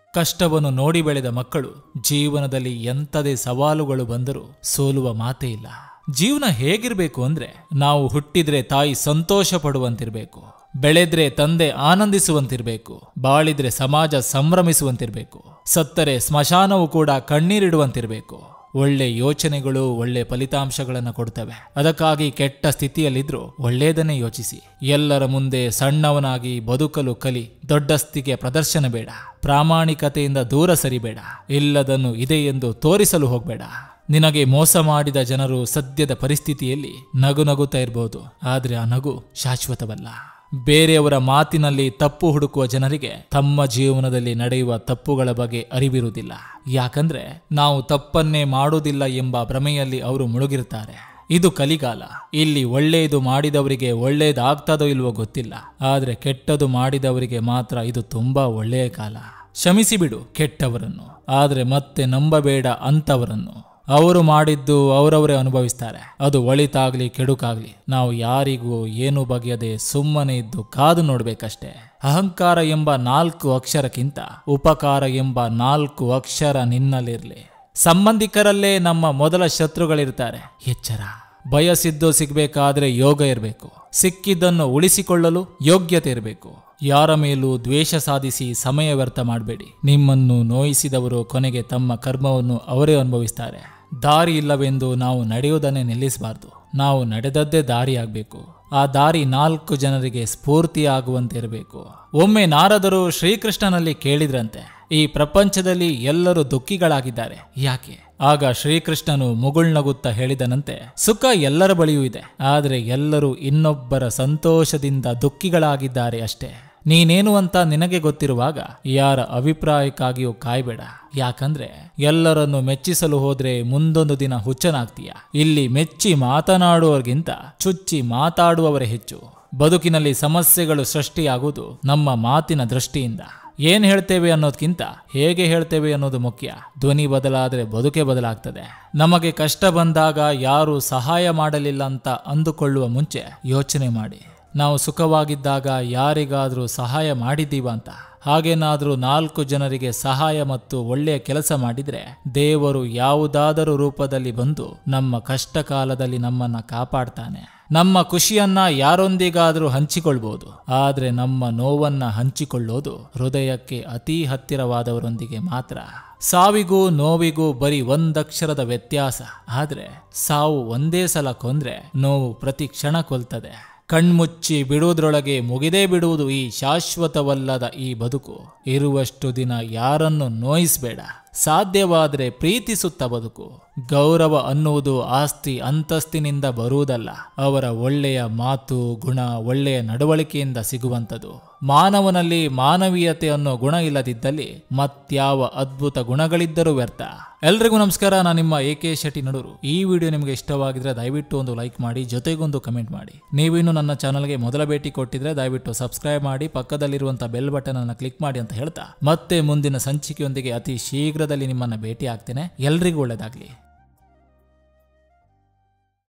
ಕಷ್ಟವನ್ನು ನೋಡಿ ಬೆಳೆದ ಮಕ್ಕಳು ಜೀವನದಲ್ಲಿ ಎಂಥದೇ ಸವಾಲುಗಳು ಬಂದರೂ ಸೋಲುವ ಮಾತೇ ಇಲ್ಲ ಜೀವನ ಹೇಗಿರ್ಬೇಕು ಅಂದ್ರೆ ನಾವು ಹುಟ್ಟಿದ್ರೆ ತಾಯಿ ಸಂತೋಷ ಪಡುವಂತಿರ್ಬೇಕು ಬೆಳೆದ್ರೆ ತಂದೆ ಆನಂದಿಸುವಂತಿರ್ಬೇಕು ಬಾಳಿದ್ರೆ ಸಮಾಜ ಸಂಭ್ರಮಿಸುವಂತಿರ್ಬೇಕು ಸತ್ತರೆ ಸ್ಮಶಾನವು ಕೂಡ ಕಣ್ಣೀರಿಡುವಂತಿರ್ಬೇಕು ಒಳ್ಳೆ ಯೋಚನೆಗಳು ಒಳ್ಳೆ ಫಲಿತಾಂಶಗಳನ್ನು ಕೊಡ್ತವೆ ಅದಕ್ಕಾಗಿ ಕೆಟ್ಟ ಸ್ಥಿತಿಯಲ್ಲಿದ್ರೂ ಒಳ್ಳೆಯದನ್ನೇ ಯೋಚಿಸಿ ಎಲ್ಲರ ಮುಂದೆ ಸಣ್ಣವನಾಗಿ ಬದುಕಲು ಕಲಿ ದೊಡ್ಡಸ್ತಿಗೆ ಪ್ರದರ್ಶನ ಬೇಡ ಪ್ರಾಮಾಣಿಕತೆಯಿಂದ ದೂರ ಸರಿಬೇಡ ಇಲ್ಲದನ್ನು ಇದೆ ಎಂದು ತೋರಿಸಲು ಹೋಗಬೇಡ ನಿನಗೆ ಮೋಸ ಮಾಡಿದ ಜನರು ಸದ್ಯದ ಪರಿಸ್ಥಿತಿಯಲ್ಲಿ ನಗು ನಗುತ್ತಾ ಇರಬಹುದು ಆದರೆ ಆ ನಗು ಶಾಶ್ವತವಲ್ಲ ಬೇರೆಯವರ ಮಾತಿನಲ್ಲಿ ತಪ್ಪು ಹುಡುಕುವ ಜನರಿಗೆ ತಮ್ಮ ಜೀವನದಲ್ಲಿ ನಡೆಯುವ ತಪ್ಪುಗಳ ಬಗ್ಗೆ ಅರಿವಿರುವುದಿಲ್ಲ ಯಾಕಂದ್ರೆ ನಾವು ತಪ್ಪನ್ನೇ ಮಾಡುವುದಿಲ್ಲ ಎಂಬ ಭ್ರಮೆಯಲ್ಲಿ ಅವರು ಮುಳುಗಿರ್ತಾರೆ ಇದು ಕಲಿಗಾಲ ಇಲ್ಲಿ ಒಳ್ಳೆಯದು ಮಾಡಿದವರಿಗೆ ಒಳ್ಳೆಯದಾಗ್ತದೋ ಇಲ್ವೋ ಗೊತ್ತಿಲ್ಲ ಆದ್ರೆ ಕೆಟ್ಟದು ಮಾಡಿದವರಿಗೆ ಮಾತ್ರ ಇದು ತುಂಬಾ ಒಳ್ಳೆಯ ಕಾಲ ಕ್ಷಮಿಸಿ ಬಿಡು ಕೆಟ್ಟವರನ್ನು ಆದ್ರೆ ಮತ್ತೆ ನಂಬಬೇಡ ಅಂತವರನ್ನು ಅವರು ಮಾಡಿದ್ದು ಅವರವರೇ ಅನುಭವಿಸ್ತಾರೆ ಅದು ಒಳಿತಾಗ್ಲಿ ಕೆಡುಕಾಗ್ಲಿ ನಾವು ಯಾರಿಗೂ ಏನು ಬಗೆಯದೆ ಸುಮ್ಮನೆ ಇದ್ದು ಕಾದು ನೋಡ್ಬೇಕಷ್ಟೇ ಅಹಂಕಾರ ಎಂಬ ನಾಲ್ಕು ಅಕ್ಷರಕ್ಕಿಂತ ಉಪಕಾರ ಎಂಬ ನಾಲ್ಕು ಅಕ್ಷರ ನಿನ್ನಲ್ಲಿರ್ಲಿ ಸಂಬಂಧಿಕರಲ್ಲೇ ನಮ್ಮ ಮೊದಲ ಶತ್ರುಗಳಿರ್ತಾರೆ ಎಚ್ಚರ ಬಯಸಿದ್ದು ಸಿಗ್ಬೇಕಾದ್ರೆ ಯೋಗ ಇರಬೇಕು ಸಿಕ್ಕಿದ್ದನ್ನು ಉಳಿಸಿಕೊಳ್ಳಲು ಯೋಗ್ಯತೆ ಇರಬೇಕು ಯಾರ ಮೇಲೂ ದ್ವೇಷ ಸಾಧಿಸಿ ಸಮಯ ವ್ಯರ್ಥ ಮಾಡಬೇಡಿ ನಿಮ್ಮನ್ನು ನೋಯಿಸಿದವರು ಕೊನೆಗೆ ತಮ್ಮ ಕರ್ಮವನ್ನು ಅವರೇ ಅನುಭವಿಸ್ತಾರೆ ದಾರಿ ಇಲ್ಲವೆಂದು ನಾವು ನಡೆಯುವುದನ್ನೇ ನಿಲ್ಲಿಸಬಾರ್ದು ನಾವು ನಡೆದದ್ದೇ ದಾರಿಯಾಗಬೇಕು ಆ ದಾರಿ ನಾಲ್ಕು ಜನರಿಗೆ ಸ್ಫೂರ್ತಿಯಾಗುವಂತೆ ಇರಬೇಕು ಒಮ್ಮೆ ನಾರದರು ಶ್ರೀಕೃಷ್ಣನಲ್ಲಿ ಕೇಳಿದ್ರಂತೆ ಈ ಪ್ರಪಂಚದಲ್ಲಿ ಎಲ್ಲರೂ ದುಃಖಿಗಳಾಗಿದ್ದಾರೆ ಯಾಕೆ ಆಗ ಶ್ರೀಕೃಷ್ಣನು ಮುಗುಳ್ನಗುತ್ತಾ ಹೇಳಿದನಂತೆ ಸುಖ ಎಲ್ಲರ ಬಳಿಯೂ ಇದೆ ಆದರೆ ಎಲ್ಲರೂ ಇನ್ನೊಬ್ಬರ ಸಂತೋಷದಿಂದ ದುಃಖಿಗಳಾಗಿದ್ದಾರೆ ಅಷ್ಟೇ ನೀನೇನು ಅಂತ ನಿನಗೆ ಗೊತ್ತಿರುವಾಗ ಯಾರ ಅಭಿಪ್ರಾಯಕ್ಕಾಗಿಯೂ ಕಾಯ್ಬೇಡ ಯಾಕಂದ್ರೆ ಎಲ್ಲರನ್ನು ಮೆಚ್ಚಿಸಲು ಹೋದ್ರೆ ಮುಂದೊಂದು ದಿನ ಹುಚ್ಚನಾಗ್ತೀಯ ಇಲ್ಲಿ ಮೆಚ್ಚಿ ಮಾತನಾಡುವವರಿಗಿಂತ ಚುಚ್ಚಿ ಮಾತಾಡುವವರೇ ಹೆಚ್ಚು ಬದುಕಿನಲ್ಲಿ ಸಮಸ್ಯೆಗಳು ಸೃಷ್ಟಿಯಾಗುವುದು ನಮ್ಮ ಮಾತಿನ ದೃಷ್ಟಿಯಿಂದ ಏನ್ ಹೇಳ್ತೇವೆ ಅನ್ನೋದಕ್ಕಿಂತ ಹೇಗೆ ಹೇಳ್ತೇವೆ ಅನ್ನೋದು ಮುಖ್ಯ ಧ್ವನಿ ಬದಲಾದ್ರೆ ಬದುಕೆ ಬದಲಾಗ್ತದೆ ನಮಗೆ ಕಷ್ಟ ಬಂದಾಗ ಯಾರು ಸಹಾಯ ಮಾಡಲಿಲ್ಲ ಅಂತ ಅಂದುಕೊಳ್ಳುವ ಮುಂಚೆ ಯೋಚನೆ ಮಾಡಿ ನಾವು ಸುಖವಾಗಿದ್ದಾಗ ಯಾರಿಗಾದ್ರೂ ಸಹಾಯ ಮಾಡಿದ್ದೀವ ಅಂತ ಹಾಗೇನಾದ್ರೂ ನಾಲ್ಕು ಜನರಿಗೆ ಸಹಾಯ ಮತ್ತು ಒಳ್ಳೆಯ ಕೆಲಸ ಮಾಡಿದ್ರೆ ದೇವರು ಯಾವುದಾದರೂ ರೂಪದಲ್ಲಿ ಬಂದು ನಮ್ಮ ಕಷ್ಟ ಕಾಲದಲ್ಲಿ ನಮ್ಮನ್ನ ಕಾಪಾಡ್ತಾನೆ ನಮ್ಮ ಖುಷಿಯನ್ನ ಯಾರೊಂದಿಗಾದ್ರೂ ಹಂಚಿಕೊಳ್ಬಹುದು ಆದ್ರೆ ನಮ್ಮ ನೋವನ್ನ ಹಂಚಿಕೊಳ್ಳೋದು ಹೃದಯಕ್ಕೆ ಅತಿ ಹತ್ತಿರವಾದವರೊಂದಿಗೆ ಮಾತ್ರ ಸಾವಿಗೂ ನೋವಿಗೂ ಬರೀ ಒಂದಕ್ಷರದ ವ್ಯತ್ಯಾಸ ಆದ್ರೆ ಸಾವು ಒಂದೇ ಸಲ ಕೊಂದ್ರೆ ನೋವು ಪ್ರತಿ ಕ್ಷಣ ಕೊಲ್ತದೆ ಕಣ್ಮುಚ್ಚಿ ಬಿಡುವುದರೊಳಗೆ ಮುಗಿದೇ ಬಿಡುವುದು ಈ ಶಾಶ್ವತವಲ್ಲದ ಈ ಬದುಕು ಇರುವಷ್ಟು ದಿನ ಯಾರನ್ನು ನೋಯಿಸಬೇಡ ಸಾಧ್ಯವಾದರೆ ಪ್ರೀತಿಸುತ್ತ ಬದುಕು ಗೌರವ ಅನ್ನುವುದು ಆಸ್ತಿ ಅಂತಸ್ತಿನಿಂದ ಬರುವುದಲ್ಲ ಅವರ ಒಳ್ಳೆಯ ಮಾತು ಗುಣ ಒಳ್ಳೆಯ ನಡವಳಿಕೆಯಿಂದ ಸಿಗುವಂಥದ್ದು ಮಾನವನಲ್ಲಿ ಮಾನವೀಯತೆ ಅನ್ನೋ ಗುಣ ಇಲ್ಲದಿದ್ದಲ್ಲಿ ಮತ್ಯಾವ ಅದ್ಭುತ ಗುಣಗಳಿದ್ದರೂ ವ್ಯರ್ಥ ಎಲ್ರಿಗೂ ನಮಸ್ಕಾರ ನಾನು ನಿಮ್ಮ ಎ ಕೆ ಶೆಟ್ಟಿ ನಡೂರು ಈ ವಿಡಿಯೋ ನಿಮಗೆ ಇಷ್ಟವಾಗಿದ್ರೆ ದಯವಿಟ್ಟು ಒಂದು ಲೈಕ್ ಮಾಡಿ ಜೊತೆಗೊಂದು ಕಮೆಂಟ್ ಮಾಡಿ ನೀವಿನ್ನು ನನ್ನ ಚಾನಲ್ಗೆ ಮೊದಲ ಭೇಟಿ ಕೊಟ್ಟಿದ್ರೆ ದಯವಿಟ್ಟು ಸಬ್ಸ್ಕ್ರೈಬ್ ಮಾಡಿ ಪಕ್ಕದಲ್ಲಿರುವಂತಹ ಬೆಲ್ ಬಟನ್ ಅನ್ನು ಕ್ಲಿಕ್ ಮಾಡಿ ಅಂತ ಹೇಳ್ತಾ ಮತ್ತೆ ಮುಂದಿನ ಸಂಚಿಕೆಯೊಂದಿಗೆ ಅತಿ ಶೀಘ್ರದಲ್ಲಿ ನಿಮ್ಮನ್ನ ಭೇಟಿ ಆಗ್ತೇನೆ ಎಲ್ರಿಗೂ ಒಳ್ಳೆಯದಾಗ್ಲಿ